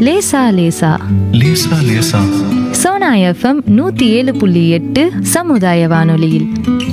லேசா லேசா லேசா லேசா சோனா எஃப்எம் நூத்தி ஏழு புள்ளி எட்டு சமுதாய வானொலியில்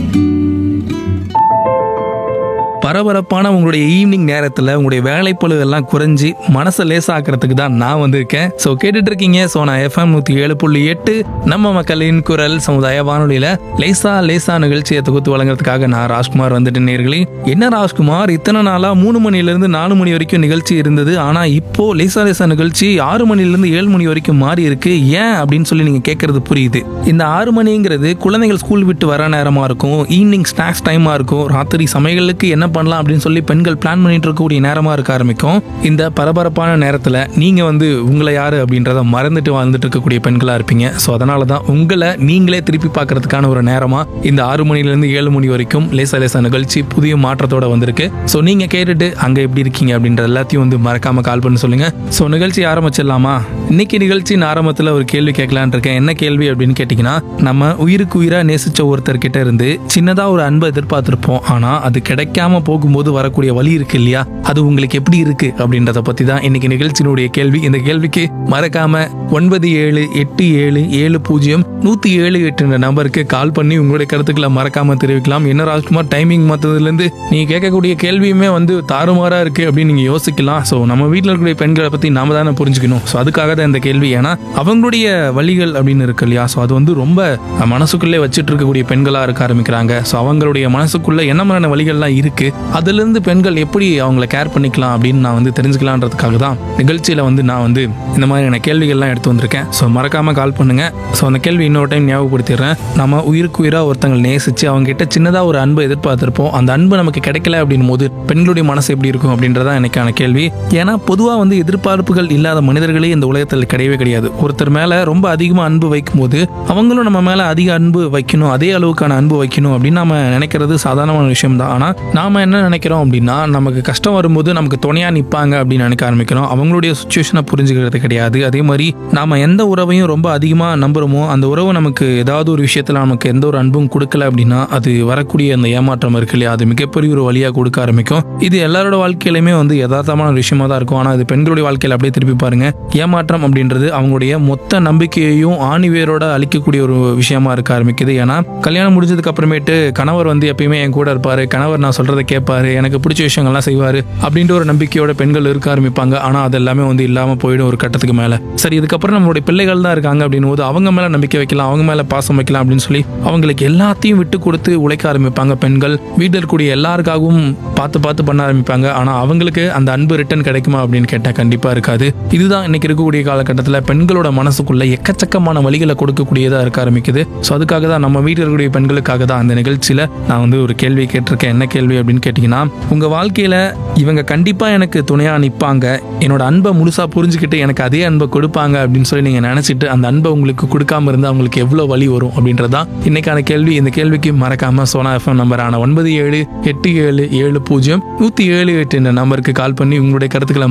பரபரப்பான உங்களுடைய ஈவினிங் நேரத்தில் உங்களுடைய வேலைப்பொழுது எல்லாம் குறைஞ்சி மனசை லேசாக்கிறதுக்கு தான் நான் வந்திருக்கேன் ஸோ கேட்டுட்டு இருக்கீங்க ஸோ நான் எஃப்எம் நூற்றி ஏழு புள்ளி எட்டு நம்ம மக்களின் குரல் சமுதாய வானொலியில் லேசா லேசா நிகழ்ச்சியை தொகுத்து வழங்குறதுக்காக நான் ராஜ்குமார் வந்துட்டு நேர்களே என்ன ராஜ்குமார் இத்தனை நாளாக மூணு மணிலேருந்து நாலு மணி வரைக்கும் நிகழ்ச்சி இருந்தது ஆனால் இப்போ லேசா லேசா நிகழ்ச்சி ஆறு மணிலேருந்து ஏழு மணி வரைக்கும் மாறி இருக்கு ஏன் அப்படின்னு சொல்லி நீங்கள் கேட்கறது புரியுது இந்த ஆறு மணிங்கிறது குழந்தைகள் ஸ்கூல் விட்டு வர நேரமாக இருக்கும் ஈவினிங் ஸ்நாக்ஸ் டைமாக இருக்கும் ராத்திரி சமையலுக்கு என்ன பண்ணலாம் அப்படின்னு சொல்லி பெண்கள் பிளான் பண்ணிட்டு இருக்கக்கூடிய நேரமாக இருக்க ஆரம்பிக்கும் இந்த பரபரப்பான நேரத்தில் நீங்கள் வந்து உங்களை யார் அப்படின்றத மறந்துட்டு வாழ்ந்துட்டு இருக்கக்கூடிய பெண்களாக இருப்பீங்க ஸோ அதனால தான் உங்களை நீங்களே திருப்பி பார்க்கறதுக்கான ஒரு நேரமாக இந்த ஆறு மணிலேருந்து ஏழு மணி வரைக்கும் லேசா லேசா நிகழ்ச்சி புதிய மாற்றத்தோட வந்திருக்கு ஸோ நீங்கள் கேட்டுட்டு அங்கே எப்படி இருக்கீங்க அப்படின்ற எல்லாத்தையும் வந்து மறக்காம கால் பண்ணி சொல்லுங்க ஸோ நிகழ்ச்சி ஆரம்பிச்சிடலாமா இன்னைக்கு நிகழ்ச்சியின் ஆரம்பத்தில் ஒரு கேள்வி கேட்கலான்னு இருக்கேன் என்ன கேள்வி அப்படின்னு கேட்டிங்கன்னா நம்ம உயிருக்கு உயிராக நேசிச்ச ஒருத்தர்கிட்ட இருந்து சின்னதாக ஒரு அன்பை எதிர்பார்த்துருப்போம் ஆனால் அது கிடைக்காம போகும்போது வரக்கூடிய வழி இருக்கு இல்லையா அது உங்களுக்கு எப்படி இருக்கு அப்படின்றத பற்றி தான் இன்னைக்கு நிகழ்ச்சியினுடைய கேள்வி இந்த கேள்விக்கு மறக்காம ஒன்பது ஏழு எட்டு ஏழு ஏழு பூஜ்ஜியம் நூற்றி ஏழு எட்டுன்ற நம்பருக்கு கால் பண்ணி உங்களுடைய கருத்துக்களை மறக்காம தெரிவிக்கலாம் என்ன ராஜ்குமார் டைமிங் மற்றதுலேருந்து நீங்கள் கேட்கக்கூடிய கேள்வியுமே வந்து தாறுமாறா இருக்கு அப்படின்னு நீங்கள் யோசிக்கலாம் ஸோ நம்ம வீட்டில் இருக்கக்கூடிய பெண்களை பற்றி நாம தானே புரிஞ்சுக்கணும் ஸோ அதுக்காக தான் இந்த கேள்வி ஏன்னா அவங்களுடைய வழிகள் அப்படின்னு இருக்கு இல்லையா ஸோ அது வந்து ரொம்ப மனசுக்குள்ளே வச்சுட்டு இருக்கக்கூடிய பெண்களாக இருக்க ஆரம்பிக்கிறாங்க ஸோ அவங்களுடைய மனசுக்குள்ள என்ன மாதிரியான வழிகள்லாம் இருக்கு அதுலேருந்து பெண்கள் எப்படி அவங்கள கேர் பண்ணிக்கலாம் அப்படின்னு நான் வந்து தெரிஞ்சுக்கலான்றதுக்காக தான் நிகழ்ச்சியில் வந்து நான் வந்து இந்த மாதிரியான கேள்விகள்லாம் எடுத்து வந்திருக்கேன் ஸோ மறக்காம கால் பண்ணுங்க ஸோ அந்த கேள்வி இன்னொரு டைம் ஞாபகப்படுத்திடுறேன் நம்ம உயிருக்கு உயிராக ஒருத்தங்களை நேசிச்சு அவங்க கிட்ட சின்னதாக ஒரு அன்பை எதிர்பார்த்திருப்போம் அந்த அன்பு நமக்கு கிடைக்கல அப்படின் போது பெண்களுடைய மனசு எப்படி இருக்கும் அப்படின்றதான் எனக்கான கேள்வி ஏன்னா பொதுவாக வந்து எதிர்பார்ப்புகள் இல்லாத மனிதர்களே இந்த உலகத்தில் கிடையவே கிடையாது ஒருத்தர் மேலே ரொம்ப அதிகமாக அன்பு வைக்கும்போது அவங்களும் நம்ம மேலே அதிக அன்பு வைக்கணும் அதே அளவுக்கான அன்பு வைக்கணும் அப்படின்னு நம்ம நினைக்கிறது சாதாரணமான விஷயம் தான் ஆனால் நாம என்ன நினைக்கிறோம் அப்படின்னா நமக்கு கஷ்டம் வரும்போது நமக்கு துணையா நிற்பாங்க அப்படின்னு நினைக்க ஆரம்பிக்கிறோம் அவங்களுடைய சுச்சுவேஷனை புரிஞ்சுக்கிறது கிடையாது அதே மாதிரி நாம எந்த உறவையும் ரொம்ப அதிகமாக நம்புறோமோ அந்த உறவு நமக்கு ஏதாவது ஒரு விஷயத்தில் நமக்கு எந்த ஒரு அன்பும் கொடுக்கல அப்படின்னா அது வரக்கூடிய அந்த ஏமாற்றம் இருக்கு இல்லையா அது மிகப்பெரிய ஒரு வழியாக கொடுக்க ஆரம்பிக்கும் இது எல்லாரோட வாழ்க்கையிலுமே வந்து யதார்த்தமான ஒரு விஷயமா தான் இருக்கும் ஆனால் அது பெண்களுடைய வாழ்க்கையில் அப்படியே திருப்பி பாருங்க ஏமாற்றம் அப்படின்றது அவங்களுடைய மொத்த நம்பிக்கையையும் ஆணிவேரோட அழிக்கக்கூடிய ஒரு விஷயமா இருக்க ஆரம்பிக்குது ஏன்னா கல்யாணம் முடிஞ்சதுக்கு அப்புறமேட்டு கணவர் வந்து எப்பயுமே என் கூட இருப்பாரு கணவர் நான் சொல்றதை கேட்பாரு எனக்கு பிடிச்ச விஷயங்கள்லாம் செய்வாரு அப்படின்ற ஒரு நம்பிக்கையோட பெண்கள் இருக்க ஆரம்பிப்பாங்க ஆனா அது எல்லாமே வந்து இல்லாம போயிடும் ஒரு கட்டத்துக்கு மேல சரி இதுக்கப்புறம் நம்மளுடைய பிள்ளைகள் தான் இருக்காங்க அப்படின் போது அவங்க மேல நம்பிக்கை வைக்கலாம் அவங்க மேல பாசம் வைக்கலாம் அப்படின்னு சொல்லி அவங்களுக்கு எல்லாத்தையும் விட்டு கொடுத்து உழைக்க ஆரம்பிப்பாங்க பெண்கள் வீட்டில் இருக்கக்கூடிய எல்லாருக்காகவும் பார்த்து பார்த்து பண்ண ஆரம்பிப்பாங்க ஆனா அவங்களுக்கு அந்த அன்பு ரிட்டர்ன் கிடைக்குமா அப்படின்னு கேட்டா கண்டிப்பா இருக்காது இதுதான் இன்னைக்கு இருக்கக்கூடிய காலகட்டத்தில் பெண்களோட மனசுக்குள்ள எக்கச்சக்கமான வழிகளை கொடுக்கக்கூடியதா இருக்க ஆரம்பிக்குது ஸோ அதுக்காக தான் நம்ம வீட்டில் இருக்கக்கூடிய பெண்களுக்காக தான் அந்த நிகழ்ச்சியில நான் வந்து ஒரு கேள்வி கேட்டிருக்கேன் என்ன கேள்வி அப்படின்னு கேட்டிங்கன்னா உங்க வாழ்க்கையில இவங்க கண்டிப்பா எனக்கு துணையா நிற்பாங்க என்னோட அன்பை முழுசா புரிஞ்சுக்கிட்டு எனக்கு அதே அன்பை கொடுப்பாங்க அப்படின்னு சொல்லி நீங்க நினைச்சிட்டு அந்த அன்பை உங்களுக்கு கொடுக்காம இருந்தா அவங்களுக்கு எவ்வளவு வழி வரும் அப்படின்றதான் இன்னைக்கான கேள்வி இந்த கேள்விக்கு மறக்காம சோனா எஃப்எம் நம்பரான ஒன்பது ஏழு எட்டு ஏழு ஏழு பூஜ்ஜியம் நூத்தி ஏழு எட்டு என்ற நம்பருக்கு கால் பண்ணி உங்களுடைய கருத்துக்களை